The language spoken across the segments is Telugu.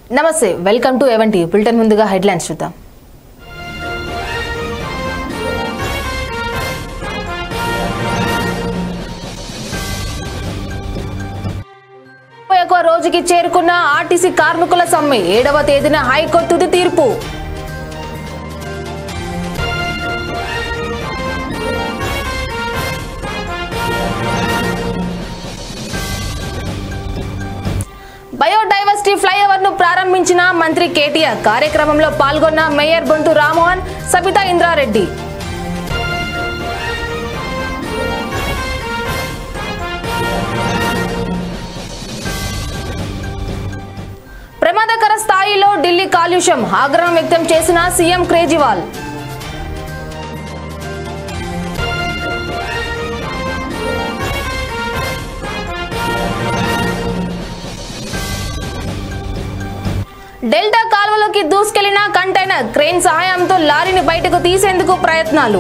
నమస్తే వెల్కమ్ టు ఎవెంటీ బులెటిన్ ముందుగా హెడ్లైన్స్ చూద్దాం ముప్పై ఒక్క రోజుకి చేరుకున్న ఆర్టీసీ కార్మికుల సమ్మె ఏడవ తేదీన హైకోర్టు తుది తీర్పు బయోడైవర్సిటీ ఫ్లైఓవర్ ను ప్రారంభించిన మంత్రి కేటీఆర్ కార్యక్రమంలో పాల్గొన్న మేయర్ బొంతు రామ్మోహన్ సబితా ఇంద్రారెడ్డి ప్రమాదకర స్థాయిలో ఢిల్లీ కాలుష్యం ఆగ్రహం వ్యక్తం చేసిన సీఎం కేజ్రీవాల్ డెల్టా కాలువలోకి దూసుకెళ్లిన కంటైనర్ క్రెయిన్ సహాయంతో లారీని బయటకు తీసేందుకు ప్రయత్నాలు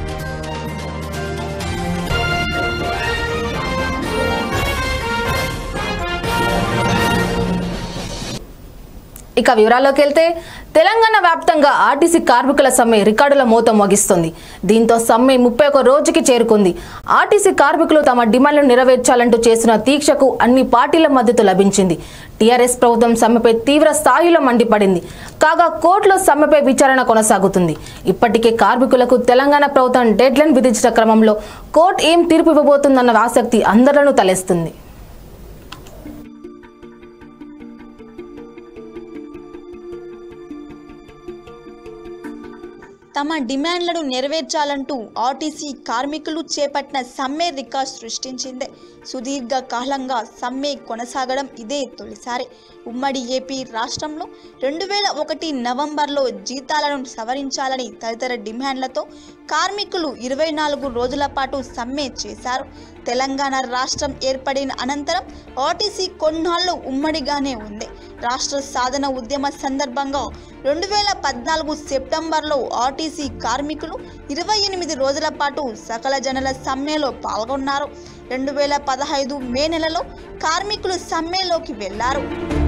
ఇక వివరాల్లోకి వెళ్తే తెలంగాణ వ్యాప్తంగా ఆర్టీసీ కార్మికుల సమ్మె రికార్డుల మోత మోగిస్తుంది దీంతో సమ్మె ముప్పై ఒక రోజుకి చేరుకుంది ఆర్టీసీ కార్మికులు తమ డిమాండ్లను నెరవేర్చాలంటూ చేసిన దీక్షకు అన్ని పార్టీల మద్దతు లభించింది టీఆర్ఎస్ ప్రభుత్వం సమ్మెపై తీవ్ర స్థాయిలో మండిపడింది కాగా కోర్టులో సమ్మెపై విచారణ కొనసాగుతుంది ఇప్పటికే కార్మికులకు తెలంగాణ ప్రభుత్వం డెడ్లైన్ విధించిన క్రమంలో కోర్టు ఏం తీర్పు ఇవ్వబోతుందన్న ఆసక్తి అందరిలోనూ తలెస్తుంది తమ డిమాండ్లను నెరవేర్చాలంటూ ఆర్టీసీ కార్మికులు చేపట్టిన సమ్మె రికార్డ్ సృష్టించింది సుదీర్ఘ కాలంగా సమ్మె కొనసాగడం ఇదే తొలిసారి ఉమ్మడి ఏపీ రాష్ట్రంలో రెండు వేల ఒకటి నవంబర్లో జీతాలను సవరించాలని తదితర డిమాండ్లతో కార్మికులు ఇరవై నాలుగు రోజుల పాటు సమ్మె చేశారు తెలంగాణ రాష్ట్రం ఏర్పడిన అనంతరం ఆర్టీసీ కొన్నాళ్ళు ఉమ్మడిగానే ఉంది రాష్ట్ర సాధన ఉద్యమ సందర్భంగా రెండు వేల పద్నాలుగు సెప్టెంబర్లో ఆర్టీసీ కార్మికులు ఇరవై ఎనిమిది రోజుల పాటు సకల జనుల సమ్మెలో పాల్గొన్నారు రెండు వేల పదహైదు మే నెలలో కార్మికులు సమ్మెలోకి వెళ్లారు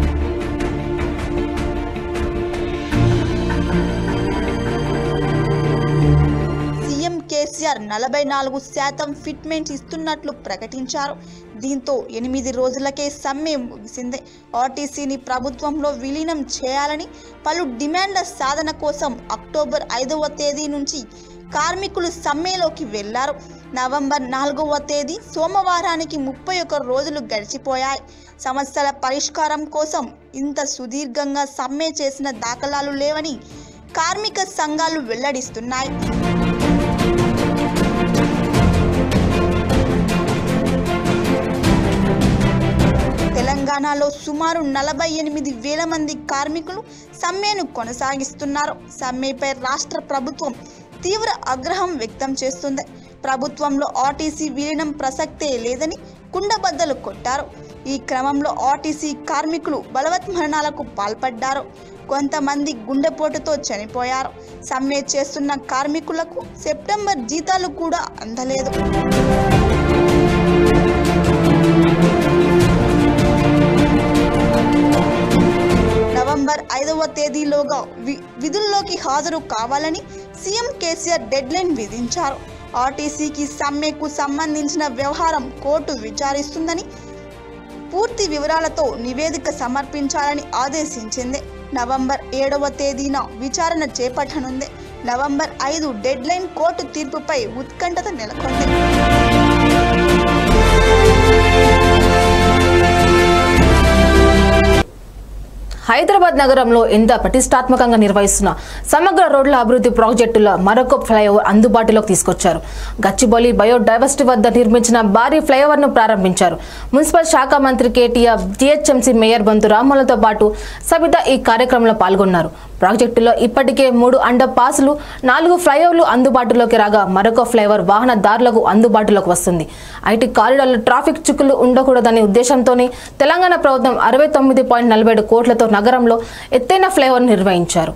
సీఎం కేసీఆర్ నలభై నాలుగు శాతం ఫిట్మెంట్ ఇస్తున్నట్లు ప్రకటించారు దీంతో ఎనిమిది రోజులకే సమ్మె ముగిసింది ఆర్టీసీని ప్రభుత్వంలో విలీనం చేయాలని పలు డిమాండ్ల సాధన కోసం అక్టోబర్ ఐదవ తేదీ నుంచి కార్మికులు సమ్మెలోకి వెళ్లారు నవంబర్ నాలుగవ తేదీ సోమవారానికి ముప్పై ఒక్క రోజులు గడిచిపోయాయి సమస్యల పరిష్కారం కోసం ఇంత సుదీర్ఘంగా సమ్మె చేసిన దాఖలాలు లేవని కార్మిక సంఘాలు వెల్లడిస్తున్నాయి తెలంగాణలో సుమారు నలభై ఎనిమిది వేల మంది కార్మికులు సమ్మెను కొనసాగిస్తున్నారు సమ్మెపై రాష్ట్ర ప్రభుత్వం తీవ్ర ఆగ్రహం వ్యక్తం చేస్తుంది ప్రభుత్వంలో ఆర్టీసీ విలీనం ప్రసక్తే లేదని కుండబద్దలు కొట్టారు ఈ క్రమంలో ఆర్టీసీ కార్మికులు బలవత్మరణాలకు పాల్పడ్డారు కొంతమంది గుండెపోటుతో చనిపోయారు సమ్మె చేస్తున్న కార్మికులకు సెప్టెంబర్ జీతాలు కూడా అందలేదు నవంబర్ ఐదవ తేదీలోగా వి- విధుల్లోకి హాజరు కావాలని సీఎం కేసీఆర్ డెడ్లైన్ విధించారు ఆర్టీసీకి సమ్మెకు సంబంధించిన వ్యవహారం కోర్టు విచారిస్తుందని పూర్తి వివరాలతో నివేదిక సమర్పించాలని ఆదేశించింది నవంబర్ ఏడవ తేదీన విచారణ చేపట్టనుంది నవంబర్ ఐదు డెడ్లైన్ కోర్టు తీర్పుపై ఉత్కంఠత నెలకొంది హైదరాబాద్ నగరంలో ఎంత ప్రతిష్టాత్మకంగా నిర్వహిస్తున్న సమగ్ర రోడ్ల అభివృద్ధి ప్రాజెక్టుల మరొక ఫ్లైఓవర్ అందుబాటులోకి తీసుకొచ్చారు గచ్చిబౌలి బయోడైవర్సిటీ వద్ద నిర్మించిన భారీ ఫ్లైఓవర్ ను ప్రారంభించారు మున్సిపల్ శాఖ మంత్రి కేటీఆర్ జిహెచ్ఎంసీ మేయర్ బంతు రామ్మలతో పాటు సబిత ఈ కార్యక్రమంలో పాల్గొన్నారు ప్రాజెక్టులో ఇప్పటికే మూడు అండర్ పాస్లు నాలుగు ఫ్లైఓవర్లు అందుబాటులోకి రాగా మరొక ఫ్లైఓవర్ వాహనదారులకు అందుబాటులోకి వస్తుంది ఐటీ కారిడార్లో ట్రాఫిక్ చిక్కులు ఉండకూడదనే ఉద్దేశంతోనే తెలంగాణ ప్రభుత్వం అరవై తొమ్మిది పాయింట్ నలభై ఏడు కోట్లతో నగరంలో ఎత్తైన ఫ్లైఓవర్ నిర్వహించారు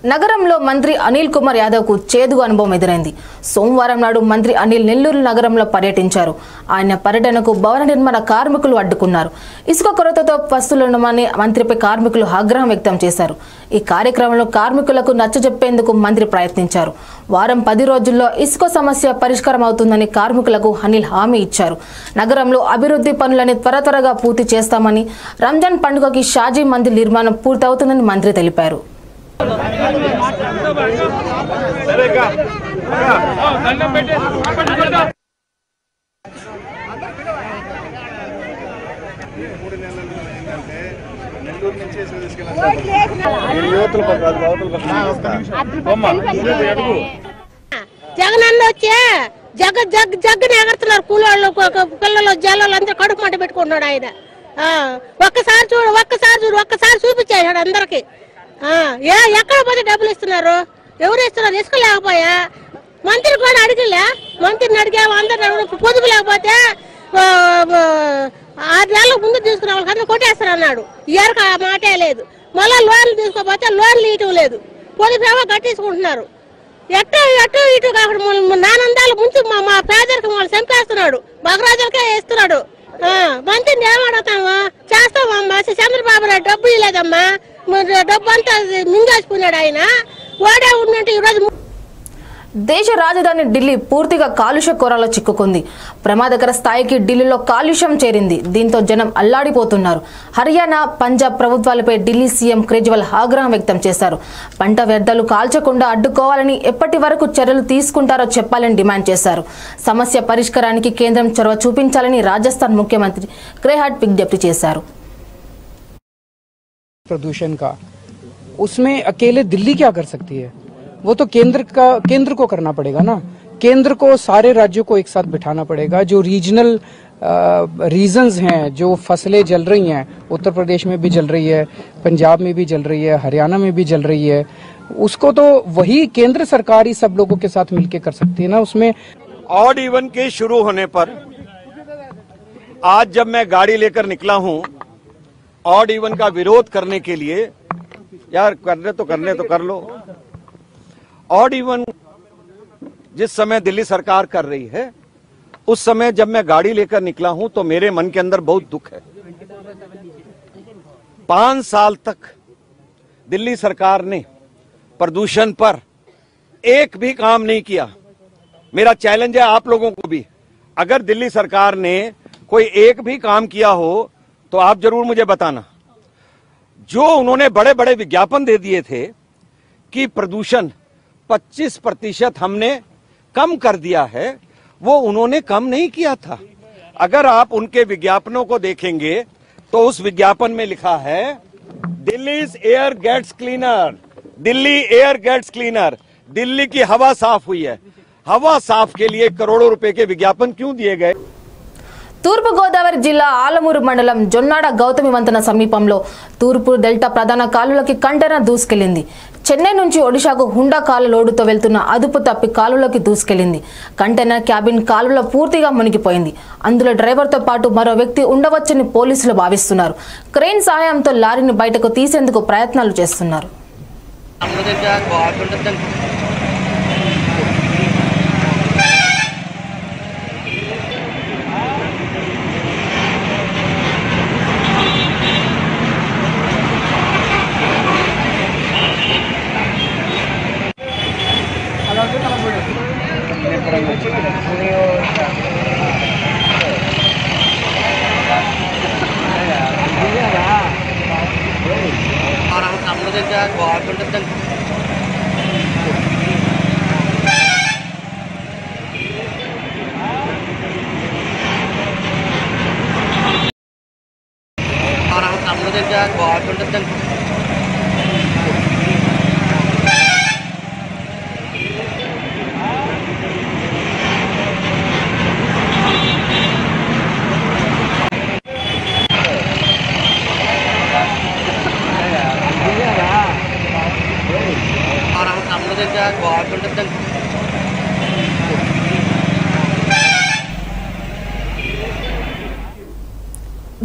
నగరంలో మంత్రి అనిల్ కుమార్ యాదవ్ కు చేదు అనుభవం ఎదురైంది సోమవారం నాడు మంత్రి అనిల్ నెల్లూరు నగరంలో పర్యటించారు ఆయన పర్యటనకు భవన నిర్మాణ కార్మికులు అడ్డుకున్నారు ఇసుక కొరతతో పస్తులున్నామని మంత్రిపై కార్మికులు ఆగ్రహం వ్యక్తం చేశారు ఈ కార్యక్రమంలో కార్మికులకు నచ్చజెప్పేందుకు మంత్రి ప్రయత్నించారు వారం పది రోజుల్లో ఇసుక సమస్య పరిష్కారం అవుతుందని కార్మికులకు అనిల్ హామీ ఇచ్చారు నగరంలో అభివృద్ధి పనులని త్వర త్వరగా పూర్తి చేస్తామని రంజాన్ పండుగకి షాజీ మందిర్ నిర్మాణం పూర్తవుతుందని మంత్రి తెలిపారు జగనన్న వచ్చే జగ జగ్ జగ్గని ఎగరుతున్నారు కూలోళ్ళు కు- కు- పిల్లలు జల్లలు అందరూ కడుపు మంట పెట్టుకున్నాడు ఆయన ఆ, ఒక్కసారి చూడు ఒక్కసారి చూడు ఒక్కసారి చూపించేసాడు అందరికి ఆ, ఏ ఎక్కడ పోతే డబ్బులు ఇస్తున్నారు ఎవరు ఇస్తున్నారు ఇసుక లేకపోయా మంత్రి కూడా అడిగిలే మంత్రిని అడిగాము అందరు అడిగాము. పొదుపు లేకపోతే ఆ, ఆ, ఆరు నెలల ముందు తీసుకున్న వాళ్ళకి అందరూ కొట్టేస్తారు అన్నాడు ఇయర్కి ఆ మాటే లేదు మళ్ళీ లోన్లు తీసుకోపోతే లోన్లు ఇవ్వటం లేదు పొదుపు ఏమో కట్టించుకుంటున్నారు ఎట్టు అటు ఇటు కాకుండా మన నానందాలు ముందు మా మా పేదరికం వాళ్ళు చంపేస్తున్నాడు మగరాజులకే వేస్తున్నాడు ఆ, మంత్రిని ఏమడుగుతాము చేస్తామమ్మా చంద్రబాబు నాయుడు డబ్బు ఇవ్వలేదమ్మా మరి డబ్బు అంతా మింగేసుకున్నాడు ఆయన వాడే ఉన్నట్టు ఈరోజు దేశ రాజధాని ఢిల్లీ పూర్తిగా కాలుష్య కోరలో చిక్కుకుంది ప్రమాదకర స్థాయికి ఢిల్లీలో కాలుష్యం చేరింది దీంతో జనం అల్లాడిపోతున్నారు హర్యానా పంజాబ్ ప్రభుత్వాలపై ఢిల్లీ సీఎం కేజ్రీవాల్ ఆగ్రహం వ్యక్తం చేశారు పంట వ్యర్థాలు కాల్చకుండా అడ్డుకోవాలని ఎప్పటి వరకు చర్యలు తీసుకుంటారో చెప్పాలని డిమాండ్ చేశారు సమస్య పరిష్కారానికి కేంద్రం చొరవ చూపించాలని రాజస్థాన్ ముఖ్యమంత్రి క్రేహాట్ విజ్ఞప్తి చేశారు प्रदूषण का उसमें अकेले दिल्ली क्या कर सकती है वो तो केंद्र का केंद्र को करना पड़ेगा ना केंद्र को सारे राज्यों को एक साथ बिठाना पड़ेगा जो रीजनल रीजंस हैं जो फसलें जल रही हैं उत्तर प्रदेश में भी जल रही है पंजाब में भी जल रही है हरियाणा में भी जल रही है उसको तो वही केंद्र सरकार ही सब लोगों के साथ मिलके कर सकती है ना उसमें ऑड इवन के शुरू होने पर आज जब मैं गाड़ी लेकर निकला हूं ऑड इवन का विरोध करने के लिए यार करने तो करने तो कर लो ऑड इवन जिस समय दिल्ली सरकार कर रही है उस समय जब मैं गाड़ी लेकर निकला हूं तो मेरे मन के अंदर बहुत दुख है पांच साल तक दिल्ली सरकार ने प्रदूषण पर एक भी काम नहीं किया मेरा चैलेंज है आप लोगों को भी अगर दिल्ली सरकार ने कोई एक भी काम किया हो तो आप जरूर मुझे बताना जो उन्होंने बड़े बड़े विज्ञापन दे दिए थे कि प्रदूषण 25 प्रतिशत हमने कम कर दिया है वो उन्होंने कम नहीं किया था अगर आप उनके विज्ञापनों को देखेंगे तो उस विज्ञापन में लिखा है Delhi air gets cleaner Delhi air gets cleaner Delhi की हवा साफ हुई है हवा साफ के लिए करोड़ों रुपए के विज्ञापन क्यों दिए गए తూర్పుగోదావరి జిల్లా ఆలమూరు మండలం జొన్నాడ గౌతమి వంతెన సమీపంలో తూర్పు డెల్టా ప్రధాన కాలువలోకి కంటైనర్ దూసుకెళ్లింది చెన్నై నుంచి ఒడిశాకు హుండా కాలు లోడుతో వెళ్తున్న అదుపు తప్పి కాలువలోకి దూసుకెళ్లింది కంటైనర్ క్యాబిన్ కాలువలో పూర్తిగా మునిగిపోయింది అందులో డ్రైవర్తో పాటు మరో వ్యక్తి ఉండవచ్చని పోలీసులు భావిస్తున్నారు క్రెయిన్ సహాయంతో లారీని బయటకు తీసేందుకు ప్రయత్నాలు చేస్తున్నారు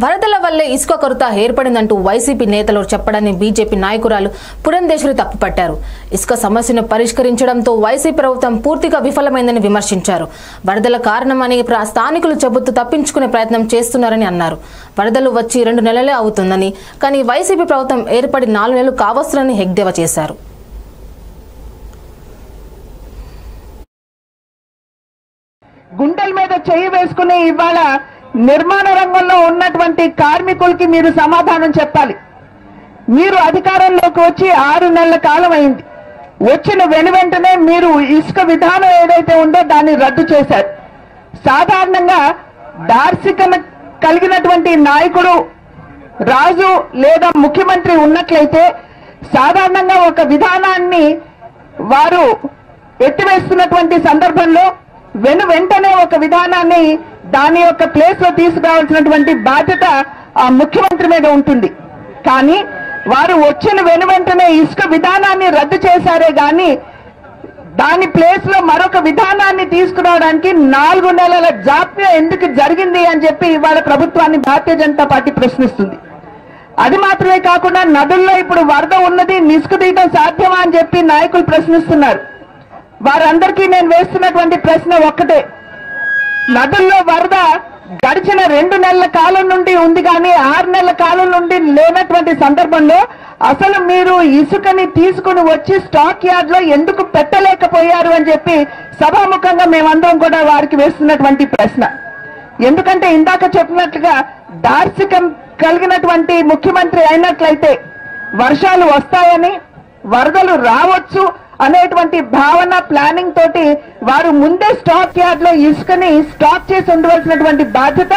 వరదల వల్లే ఇసుక కొరత ఏర్పడిందంటూ వైసీపీ నేతలు చెప్పడాన్ని బీజేపీ నాయకురాలు పురంధేశ్వరి తప్పుపట్టారు ఇసుక సమస్యను పరిష్కరించడంతో వైసీపీ ప్రభుత్వం పూర్తిగా విఫలమైందని విమర్శించారు వరదల కారణమని ప్ర- స్థానికులు చెబుతూ తప్పించుకునే ప్రయత్నం చేస్తున్నారని అన్నారు వరదలు వచ్చి రెండు నెలలే అవుతుందని కానీ వైసీపీ ప్రభుత్వం ఏర్పడి నాలుగు నెలలు కావస్తుందని హెగ్దేవా చేశారు గుండెల మీద చేయి వేసుకుని ఇవాళ నిర్మాణ రంగంలో ఉన్నటువంటి కార్మికులకి మీరు సమాధానం చెప్పాలి మీరు అధికారంలోకి వచ్చి ఆరు నెలల కాలం అయింది వచ్చిన వెను వెంటనే మీరు ఇసుక విధానం ఏదైతే ఉందో దాన్ని రద్దు చేశారు సాధారణంగా దార్శికన కలిగినటువంటి నాయకుడు రాజు లేదా ముఖ్యమంత్రి ఉన్నట్లయితే సాధారణంగా ఒక విధానాన్ని వారు ఎత్తివేస్తున్నటువంటి సందర్భంలో వెను వెంటనే ఒక విధానాన్ని దాని యొక్క ప్లేస్ లో తీసుకురావాల్సినటువంటి బాధ్యత ఆ ముఖ్యమంత్రి మీద ఉంటుంది కానీ వారు వచ్చిన వెను వెంటనే ఇసుక విధానాన్ని రద్దు చేశారే గాని దాని ప్లేస్ లో మరొక విధానాన్ని తీసుకురావడానికి నాలుగు నెలల జాప్యం ఎందుకు జరిగింది అని చెప్పి ఇవాళ ప్రభుత్వాన్ని భారతీయ జనతా పార్టీ ప్రశ్నిస్తుంది అది మాత్రమే కాకుండా నదుల్లో ఇప్పుడు వరద ఉన్నది నిసుకు తీయడం సాధ్యమా అని చెప్పి నాయకులు ప్రశ్నిస్తున్నారు వారందరికీ నేను వేస్తున్నటువంటి ప్రశ్న ఒక్కటే నదుల్లో వరద గడిచిన రెండు నెలల కాలం నుండి ఉంది కానీ ఆరు నెలల కాలం నుండి లేనటువంటి సందర్భంలో అసలు మీరు ఇసుకని తీసుకుని వచ్చి స్టాక్ యార్డ్ లో ఎందుకు పెట్టలేకపోయారు అని చెప్పి సభాముఖంగా మేమందరం కూడా వారికి వేస్తున్నటువంటి ప్రశ్న ఎందుకంటే ఇందాక చెప్పినట్లుగా దార్శికం కలిగినటువంటి ముఖ్యమంత్రి అయినట్లయితే వర్షాలు వస్తాయని వరదలు రావచ్చు అనేటువంటి భావన ప్లానింగ్ తోటి వారు ముందే స్టాక్ యార్డ్ లో ఇసుకని స్టాక్ చేసి ఉండవలసినటువంటి బాధ్యత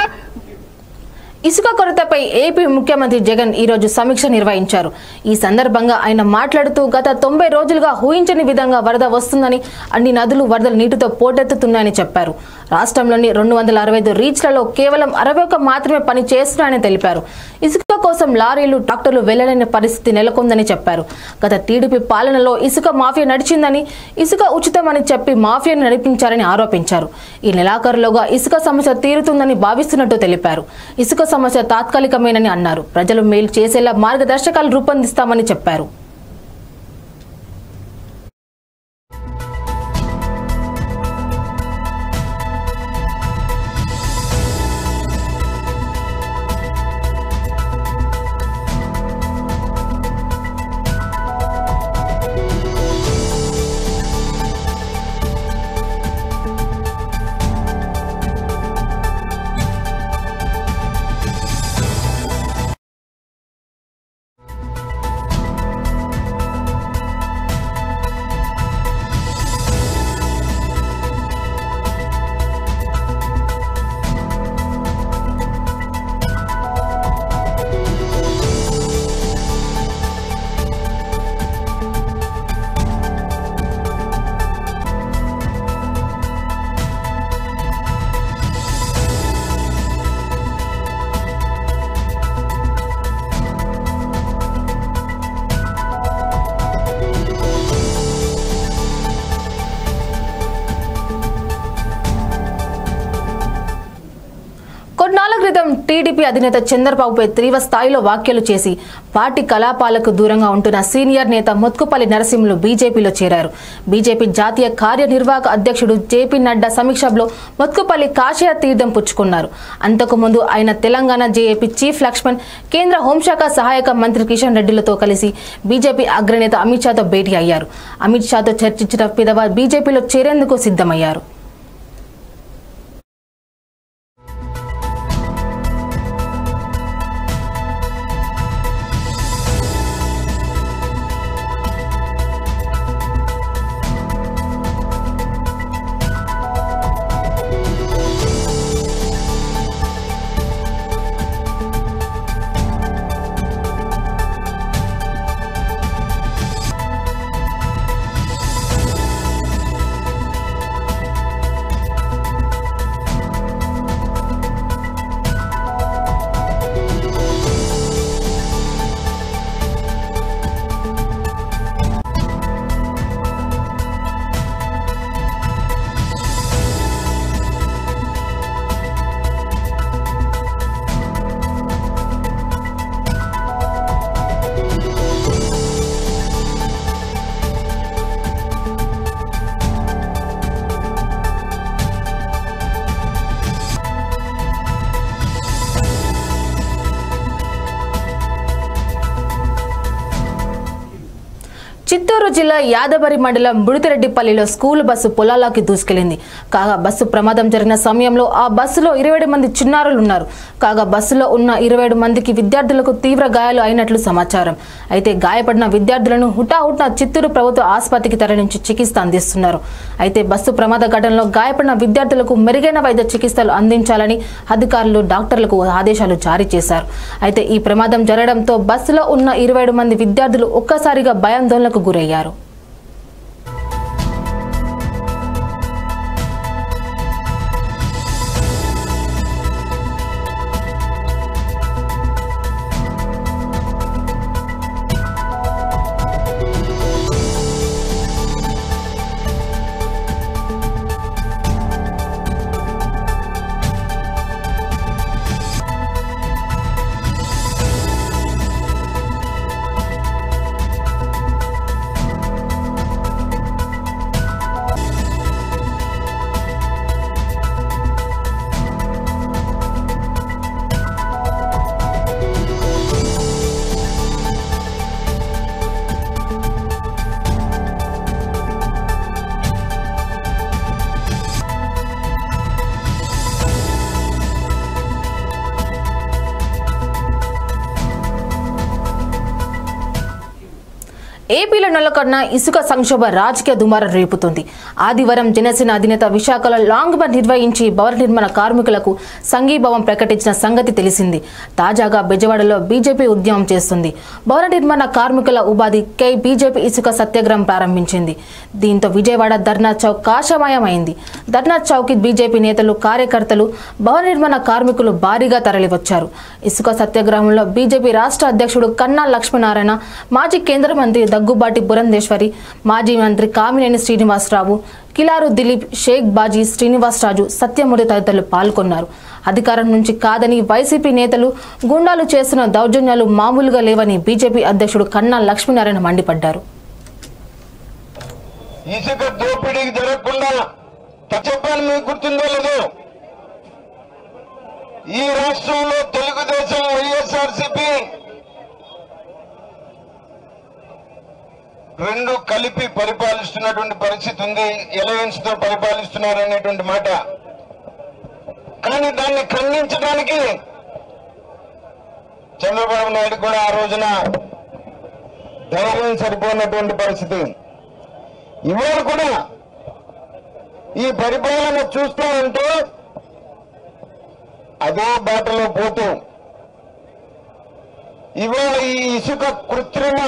ఇసుక కొరతపై ఏపీ ముఖ్యమంత్రి జగన్ ఈ రోజు సమీక్ష నిర్వహించారు ఈ సందర్భంగా ఆయన మాట్లాడుతూ గత తొంభై రోజులుగా ఊహించని విధంగా వరద వస్తుందని అన్ని నదులు వరదలు నీటితో పోటెత్తుతున్నాయని చెప్పారు రాష్ట్రంలోని రెండు వందల అరవై ఐదు రీచ్లలో కేవలం అరవై ఒక్క మాత్రమే పని చేస్తున్నాయని తెలిపారు ఇసుక కోసం లారీలు ట్రాక్టర్లు వెళ్లలేని పరిస్థితి నెలకొందని చెప్పారు గత టీడీపీ పాలనలో ఇసుక మాఫియా నడిచిందని ఇసుక ఉచితమని చెప్పి మాఫియాను నడిపించారని ఆరోపించారు ఈ నెలాఖరులోగా ఇసుక సమస్య తీరుతుందని భావిస్తున్నట్టు తెలిపారు ఇసుక సమస్య తాత్కాలికమేనని అన్నారు ప్రజలు మేలు చేసేలా మార్గదర్శకాలు రూపొందిస్తామని చెప్పారు కొన్నాళ్ల క్రితం టీడీపీ అధినేత చంద్రబాబుపై తీవ్ర స్థాయిలో వ్యాఖ్యలు చేసి పార్టీ కలాపాలకు దూరంగా ఉంటున్న సీనియర్ నేత మొత్కుపల్లి నరసింహులు బీజేపీలో చేరారు బీజేపీ జాతీయ కార్యనిర్వాహక అధ్యక్షుడు జేపీ నడ్డా సమీక్షలో మొత్కుపల్లి కాషాయ తీర్థం పుచ్చుకున్నారు అంతకుముందు ఆయన తెలంగాణ జేఏపీ చీఫ్ లక్ష్మణ్ కేంద్ర హోంశాఖ సహాయక మంత్రి కిషన్ రెడ్డిలతో కలిసి బీజేపీ అగ్రనేత అమిత్ షాతో భేటీ అయ్యారు అమిత్ షాతో చర్చించిన పిదవ బీజేపీలో చేరేందుకు సిద్ధమయ్యారు గుంటూరు జిల్లా యాదవరి మండలం బుడితిరెడ్డిపల్లిలో స్కూల్ బస్సు పొలాల్లోకి దూసుకెళ్లింది కాగా బస్సు ప్రమాదం జరిగిన సమయంలో ఆ బస్సులో ఇరవై మంది చిన్నారులు ఉన్నారు కాగా బస్సులో ఉన్న ఇరవై మందికి విద్యార్థులకు తీవ్ర గాయాలు అయినట్లు సమాచారం అయితే గాయపడిన విద్యార్థులను హుటాహుటిన చిత్తూరు ప్రభుత్వ ఆసుపత్రికి తరలించి చికిత్స అందిస్తున్నారు అయితే బస్సు ప్రమాద ఘటనలో గాయపడిన విద్యార్థులకు మెరుగైన వైద్య చికిత్సలు అందించాలని అధికారులు డాక్టర్లకు ఆదేశాలు జారీ చేశారు అయితే ఈ ప్రమాదం జరగడంతో బస్సులో ఉన్న ఇరవై మంది విద్యార్థులు ఒక్కసారిగా భయాందోళనకు గురయ్యారు ఏపీలో నెలకొన్న ఇసుక సంక్షోభ రాజకీయ దుమారం రేపుతుంది ఆదివారం జనసేన అధినేత విశాఖలో లాంగ్ బర్ నిర్వహించి భవన నిర్మాణ కార్మికులకు సంఘీభావం ప్రకటించిన సంగతి తెలిసింది తాజాగా బెజవాడలో బీజేపీ ఉద్యమం చేస్తుంది భవన నిర్మాణ కార్మికుల ఉపాధి కై బీజేపీ ఇసుక సత్యాగ్రహం ప్రారంభించింది దీంతో విజయవాడ ధర్నా చౌక్ కాషమయమైంది ధర్నా చౌక్ బీజేపీ నేతలు కార్యకర్తలు భవన నిర్మాణ కార్మికులు భారీగా తరలివచ్చారు ఇసుక సత్యాగ్రహంలో బీజేపీ రాష్ట్ర అధ్యక్షుడు కన్నా లక్ష్మీనారాయణ మాజీ కేంద్ర మంత్రి దగ్గుబాటి పురంధేశ్వరి మాజీ మంత్రి కామినేని శ్రీనివాసరావు కిలారు దిలీప్ షేక్ బాజీ శ్రీనివాసరాజు సత్యమూర్తి తదితరులు పాల్గొన్నారు అధికారం నుంచి కాదని వైసీపీ నేతలు గుండాలు చేస్తున్న దౌర్జన్యాలు మామూలుగా లేవని బీజేపీ అధ్యక్షుడు కన్నా లక్ష్మీనారాయణ మండిపడ్డారు ఇసుక దోపిడీకి జరగకుండా చెప్పాను మీకు గుర్తుందో లేదో ఈ రాష్ట్రంలో తెలుగుదేశం వైఎస్ఆర్సీపీ రెండు కలిపి పరిపాలిస్తున్నటువంటి పరిస్థితి ఉంది ఎలయన్స్ తో పరిపాలిస్తున్నారు అనేటువంటి మాట కానీ దాన్ని ఖండించడానికి చంద్రబాబు నాయుడు కూడా ఆ రోజున ధైర్యం సరిపోయినటువంటి పరిస్థితి ఇవాళ కూడా ఈ పరిపాలన చూస్తూ ఉంటే అదే బాటలో పోతూ ఇవాళ ఈ ఇసుక కృత్రిమ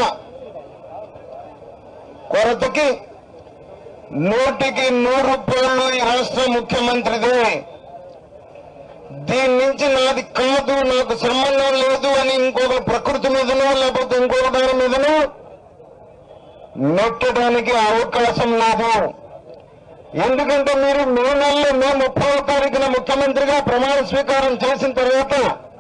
కొరతకి నూటికి నూరు రూపాయలు ఈ రాష్ట్ర ముఖ్యమంత్రిదే దీని నుంచి నాది కాదు నాకు సంబంధం లేదు అని ఇంకొక ప్రకృతి మీదనో లేకపోతే ఇంకొక దాని మీదనో నొక్కడానికి అవకాశం లేదు ఎందుకంటే మీరు మే నెలలో మే ముప్పై తారీఖున ముఖ్యమంత్రిగా ప్రమాణ స్వీకారం చేసిన తర్వాత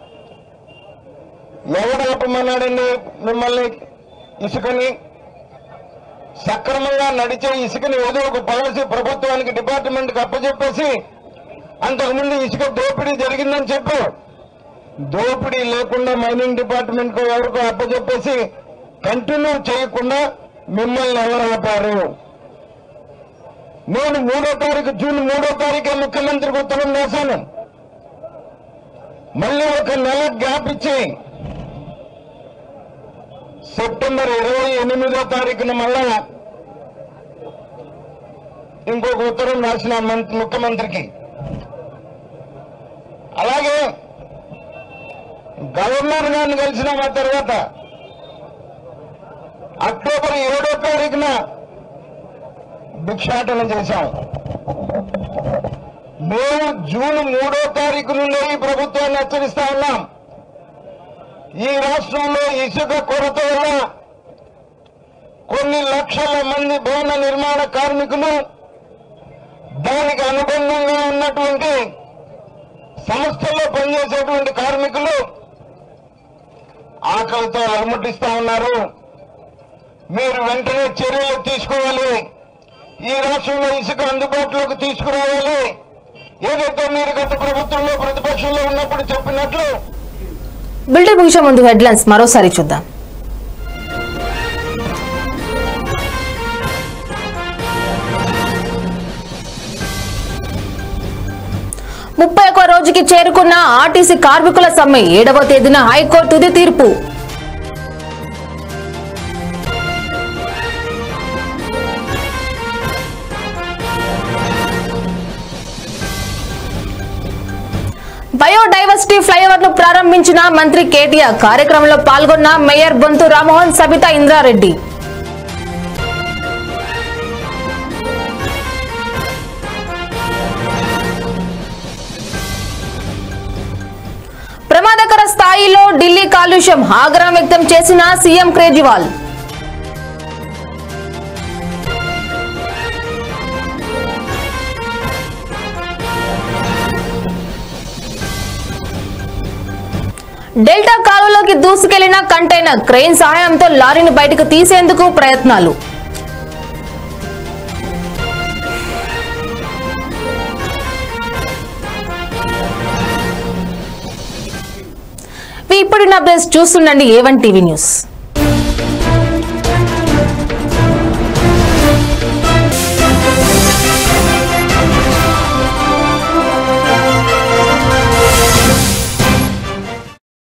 ఎవడు ఆపమన్నాడండి మిమ్మల్ని ఇసుకని సక్రమంగా నడిచే ఇసుకని ఏదో ఒక పాలసీ ప్రభుత్వానికి డిపార్ట్మెంట్కి అప్పచెప్పేసి అంతకుముందు ఇసుక దోపిడీ జరిగిందని చెప్పు దోపిడీ లేకుండా మైనింగ్ డిపార్ట్మెంట్ కు ఎవరికో అప్పచెప్పేసి కంటిన్యూ చేయకుండా మిమ్మల్ని ఎవరు ఆపారు నేను మూడో తారీఖు జూన్ మూడో తారీఖు ముఖ్యమంత్రికి ఉత్తరం రాశాను మళ్ళీ ఒక నెల గ్యాప్ ఇచ్చి సెప్టెంబర్ ఇరవై ఎనిమిదో తారీఖున మళ్ళా ఇంకొక ఉత్తరం రాసిన మంత్- ముఖ్యమంత్రికి అలాగే గవర్నర్ గారిని కలిసిన ఆ తర్వాత అక్టోబర్ ఏడో తారీఖున భిక్షాటన చేశాం మేము జూన్ మూడో తారీఖు నుండి ఈ ప్రభుత్వాన్ని హెచ్చరిస్తా ఉన్నాం ఈ రాష్ట్రంలో ఇసుక కొరత వల్ల కొన్ని లక్షల మంది భవన నిర్మాణ కార్మికులు దానికి అనుబంధంగా ఉన్నటువంటి సంస్థల్లో పనిచేసేటువంటి కార్మికులు ఆకలితో అలమటిస్తా ఉన్నారు మీరు వెంటనే చర్యలు తీసుకోవాలి ఈ రాష్ట్రంలో ఇసుక అందుబాటులోకి తీసుకురావాలి ఏదైతే మీరు గత ప్రభుత్వంలో ప్రతిపక్షంలో ఉన్నప్పుడు చెప్పినట్లు బులెటిన్ ముగించే ముందు హెడ్లైన్స్ మరోసారి చూద్దాం ముప్పై ఒక్క రోజుకి చేరుకున్న ఆర్టీసీ కార్మికుల సమ్మె ఏడవ తేదీన హైకోర్టు తుది తీర్పు బయోడైవర్సిటీ ఫ్లైఓవర్ ను ప్రారంభించిన మంత్రి కేటీఆర్ కార్యక్రమంలో పాల్గొన్న మేయర్ బొంతు రామ్మోహన్ సబితా ఇంద్రారెడ్డి ప్రమాదకర స్థాయిలో ఢిల్లీ కాలుష్యం ఆగ్రహం వ్యక్తం చేసిన సీఎం కేజ్రీవాల్ డెల్టా కాలువలోకి దూసుకెళ్లిన కంటైనర్ క్రెయిన్ సహాయంతో లారీని బయటకు తీసేందుకు ప్రయత్నాలు ఇప్పుడున్న అప్డేట్స్ చూస్తుండండి ఏవన్ టీవీ న్యూస్